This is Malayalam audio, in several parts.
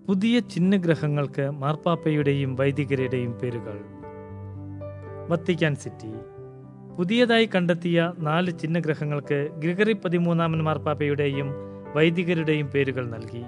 പുതിയ ചിഹ്നഗ്രഹങ്ങൾക്ക് മാർപ്പാപ്പയുടെയും വൈദികരുടെയും പേരുകൾ വത്തിക്കാൻ സിറ്റി പുതിയതായി കണ്ടെത്തിയ നാല് ചിഹ്നഗ്രഹങ്ങൾക്ക് ഗ്രിഗറി പതിമൂന്നാമൻ മാർപ്പാപ്പയുടെയും വൈദികരുടെയും പേരുകൾ നൽകി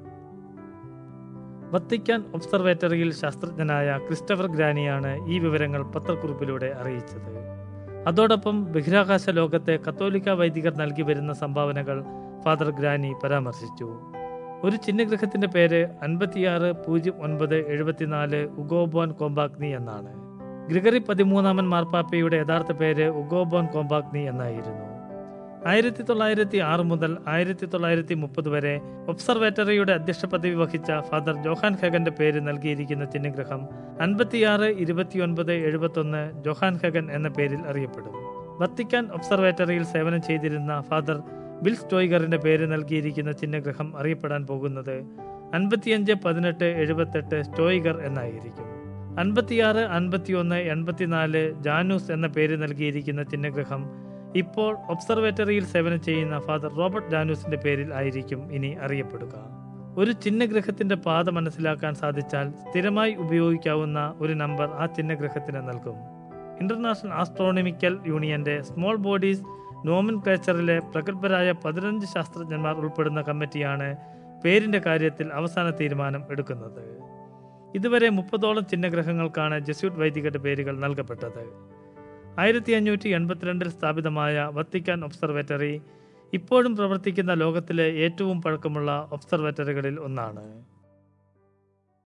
വത്തിക്കാൻ ഒബ്സർവേറ്ററിയിൽ ശാസ്ത്രജ്ഞനായ ക്രിസ്റ്റഫർ ഗ്രാനിയാണ് ഈ വിവരങ്ങൾ പത്രക്കുറിപ്പിലൂടെ അറിയിച്ചത് അതോടൊപ്പം ബഹിരാകാശ ലോകത്തെ കത്തോലിക്ക വൈദികർ നൽകി വരുന്ന സംഭാവനകൾ ഫാദർ ഗ്രാനി പരാമർശിച്ചു ഒരു ചിഹ്നഗ്രഹത്തിന്റെ പേര് അൻപത്തിയാറ് പൂജ്യം ഒൻപത് എഴുപത്തിനാല് ഉഗോബോൻ കോമ്പാഗ്നി എന്നാണ് ഗ്രിഗറി പതിമൂന്നാമൻ മാർപ്പാപ്പയുടെ യഥാർത്ഥ പേര് ഉഗോബോൻ കോമ്പാഗ്നി എന്നായിരുന്നു ആയിരത്തി തൊള്ളായിരത്തി ആറ് മുതൽ ആയിരത്തി തൊള്ളായിരത്തി മുപ്പത് വരെ ഒബ്സർവേറ്ററിയുടെ അധ്യക്ഷ പദവി വഹിച്ച ഫാദർ ജോഹാൻ ഹെഗന്റെ പേര് നൽകിയിരിക്കുന്ന ചിഹ്നഗ്രഹം അൻപത്തിയാറ് ഇരുപത്തിയൊൻപത് എഴുപത്തൊന്ന് ജോഹാൻ ഹെഗൻ എന്ന പേരിൽ അറിയപ്പെടും വത്തിക്കാൻ ഒബ്സർവേറ്ററിയിൽ സേവനം ചെയ്തിരുന്ന ഫാദർ ബിൽ സ്റ്റോയിഗറിന്റെ പേര് നൽകിയിരിക്കുന്ന ചിഹ്നഗ്രഹം അറിയപ്പെടാൻ പോകുന്നത് അൻപത്തിയഞ്ച് പതിനെട്ട് എഴുപത്തെട്ട് സ്റ്റോയിഗർ എന്നായിരിക്കും അൻപത്തിയാറ് അൻപത്തിയൊന്ന് എൺപത്തിനാല് ജാനൂസ് എന്ന പേര് നൽകിയിരിക്കുന്ന ചിഹ്നഗ്രഹം ഇപ്പോൾ ഒബ്സർവേറ്ററിയിൽ സേവനം ചെയ്യുന്ന ഫാദർ റോബർട്ട് ജാനൂസിന്റെ പേരിൽ ആയിരിക്കും ഇനി അറിയപ്പെടുക ഒരു ചിഹ്നഗ്രഹത്തിന്റെ പാത മനസ്സിലാക്കാൻ സാധിച്ചാൽ സ്ഥിരമായി ഉപയോഗിക്കാവുന്ന ഒരു നമ്പർ ആ ചിഹ്നഗ്രഹത്തിന് നൽകും ഇന്റർനാഷണൽ ആസ്ട്രോണമിക്കൽ യൂണിയന്റെ സ്മോൾ ബോഡീസ് നോമൻ ക്ലേച്ചറിലെ പ്രഗത്ഭരായ പതിനഞ്ച് ശാസ്ത്രജ്ഞന്മാർ ഉൾപ്പെടുന്ന കമ്മിറ്റിയാണ് പേരിന്റെ കാര്യത്തിൽ അവസാന തീരുമാനം എടുക്കുന്നത് ഇതുവരെ മുപ്പതോളം ചിഹ്നഗ്രഹങ്ങൾക്കാണ് ജസ്യൂട്ട് വൈദികരുടെ പേരുകൾ നൽകപ്പെട്ടത് ആയിരത്തി അഞ്ഞൂറ്റി എൺപത്തിരണ്ടിൽ സ്ഥാപിതമായ വത്തിക്കാൻ ഒബ്സർവേറ്ററി ഇപ്പോഴും പ്രവർത്തിക്കുന്ന ലോകത്തിലെ ഏറ്റവും പഴക്കമുള്ള ഒബ്സർവേറ്ററികളിൽ ഒന്നാണ്